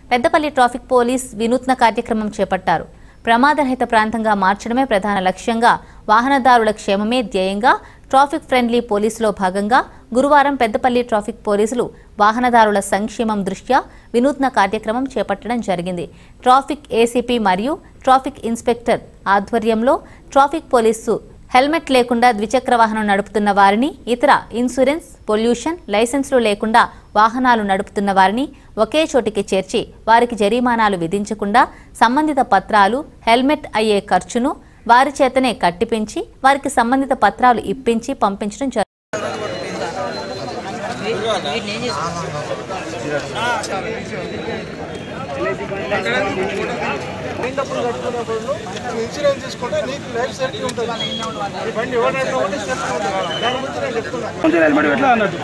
Peddapalli traffic police వినూత్న కార్యక్రమం చేపట్టారు ప్రమాదరహిత ప్రాంతంగా మార్చడమే ప్రధాన లక్ష్యంగా వాహనదారుల క్షేమమే ధ్యేయంగా ట్రాఫిక్ ఫ్రెండ్లీ పోలీసులో భాగంగా గురువారం పెద్దపల్లి ట్రాఫిక్ పోలీసులు వాహనదారుల సంక్షేమం దృష్ట్యా వినూత్న కార్యక్రమం చేపట్టడం జరిగింది ట్రాఫిక్ ఏసీపీ మరియు ట్రాఫిక్ ఇన్స్పెక్టర్ ఆధ్వర్యంలో ట్రాఫిక్ పోలీసు హెల్మెట్ లేకుండా ద్విచక్ర వాహనం నడుపుతున్న వారిని ఇతర ఇన్సూరెన్స్ పొల్యూషన్ లైసెన్సులు లేకుండా వాహనాలు నడుపుతున్న వారిని ఒకే చోటికి చేర్చి వారికి జరిమానాలు విధించకుండా సంబంధిత పత్రాలు హెల్మెట్ అయ్యే ఖర్చును వారి చేతనే కట్టిపించి వారికి సంబంధిత పత్రాలు ఇప్పించి పంపించడం జరుగుతుంది నువ్వు ఇన్సూరెన్స్ తీసుకుంటే నీకు లైఫ్ సేఫ్టీ ఉంటుంది ఈ బండి ఎవరైనా ఉంటే సేఫ్టీ ఉంటుంది దాని గురించి నేను చెప్తున్నాను కొంచెం హెల్మెట్ పెట్టలా అన్నట్టు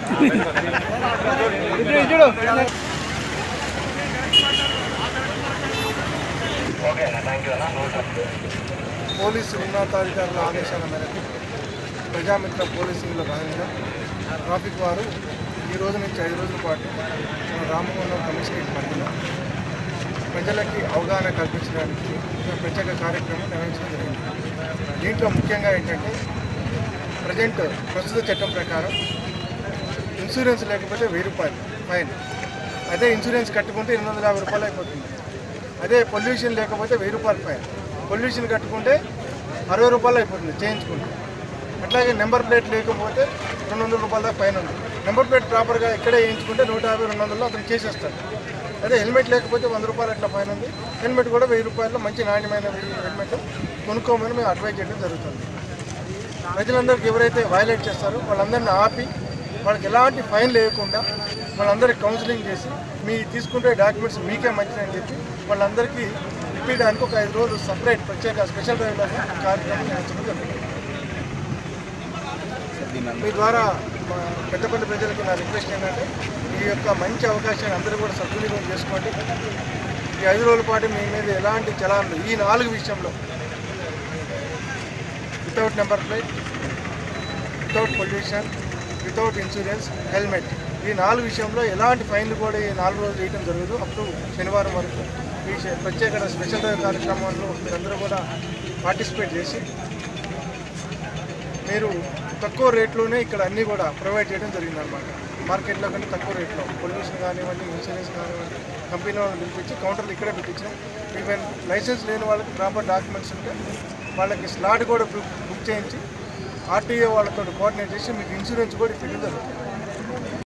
పోలీసు ఉన్నతాధికారుల ఆదేశాల మేరకు ప్రజామిత్ర పోలీసింగ్లో భాగంగా ట్రాఫిక్ వారు ఈ రోజు నుంచి ఐదు రోజుల పాటు మన రామగుండం కమిషనరేట్ పరిధిలో ప్రజలకి అవగాహన కల్పించడానికి ఒక ప్రత్యేక కార్యక్రమం నిర్వహించడం జరిగింది దీంట్లో ముఖ్యంగా ఏంటంటే ప్రజెంట్ ప్రస్తుత చట్టం ప్రకారం ఇన్సూరెన్స్ లేకపోతే వెయ్యి రూపాయలు ఫైన్ అదే ఇన్సూరెన్స్ కట్టుకుంటే ఎనిమిది వందల యాభై రూపాయలు అయిపోతుంది అదే పొల్యూషన్ లేకపోతే వెయ్యి రూపాయలు ఫైన్ పొల్యూషన్ కట్టుకుంటే అరవై రూపాయలు అయిపోతుంది చేయించుకుంటే అట్లాగే నెంబర్ ప్లేట్ లేకపోతే రెండు వందల రూపాయల దాకా ఫైన్ ఉంది నెంబర్ ప్లేట్ ప్రాపర్గా ఇక్కడే వేయించుకుంటే నూట యాభై రెండు వందలు అతను చేసేస్తాడు అదే హెల్మెట్ లేకపోతే వంద రూపాయలు అట్లా ఫైన్ ఉంది హెల్మెట్ కూడా వెయ్యి రూపాయలు మంచి నాణ్యమైన హెల్మెట్ కొనుక్కోమని మేము అడ్వైజ్ చేయడం జరుగుతుంది ప్రజలందరికీ ఎవరైతే వైలేట్ చేస్తారో వాళ్ళందరినీ ఆపి వాళ్ళకి ఎలాంటి ఫైన్ లేకుండా వాళ్ళందరికీ కౌన్సిలింగ్ చేసి మీ తీసుకుంటే డాక్యుమెంట్స్ మీకే మంచిదని చెప్పి వాళ్ళందరికీ ఇప్పించడానికి ఒక ఐదు రోజులు సపరేట్ ప్రత్యేక స్పెషల్ డ్రైవ్ లాగా కార్యక్రమం నిర్వహించడం జరుగుతుంది మీ ద్వారా మా పెద్దపల్లి ప్రజలకి నా రిక్వెస్ట్ ఏంటంటే ఈ యొక్క మంచి అవకాశాన్ని అందరూ కూడా సద్వినియోగం చేసుకోండి ఈ ఐదు రోజుల పాటు మీ మీద ఎలాంటి చలాన్లు ఈ నాలుగు విషయంలో without number plate without pollution without insurance helmet ఈ నాలుగు విషయంలో ఎలాంటి ఫైన్లు కూడా ఈ నాలుగు రోజులు వేయడం జరగదు అప్ టు శనివారం వరకు ఈ శ- ప్రత్యేక స్పెషల్ డ్రైవ్ కార్యక్రమంలో మీరందరూ కూడా పార్టిసిపేట్ చేసి మీరు తక్కువ రేట్లోనే ఇక్కడ అన్నీ కూడా ప్రొవైడ్ చేయడం జరిగిందనమాట మార్కెట్లో కంటే తక్కువ రేట్లో పొల్యూషన్ కానివ్వండి ఇన్సూరెన్స్ కానివ్వండి కంపెనీ వాళ్ళని పిలిపించి కౌంటర్లు ఇక్కడే పెట్టించాం ఈవెన్ లైసెన్స్ లేని వాళ్ళకి ప్రాపర్ డాక్యుమెంట్స్ ఉంటే వాళ్ళకి స్లాట్ కూడా బుక్ బుక్ చేయించి ఆర్టీఓ వాళ్ళతో కోఆర్డినేట్ చేసి మీకు ఇన్సూరెన్స్ కూడా ఇవ్వడం జరుగుతుంది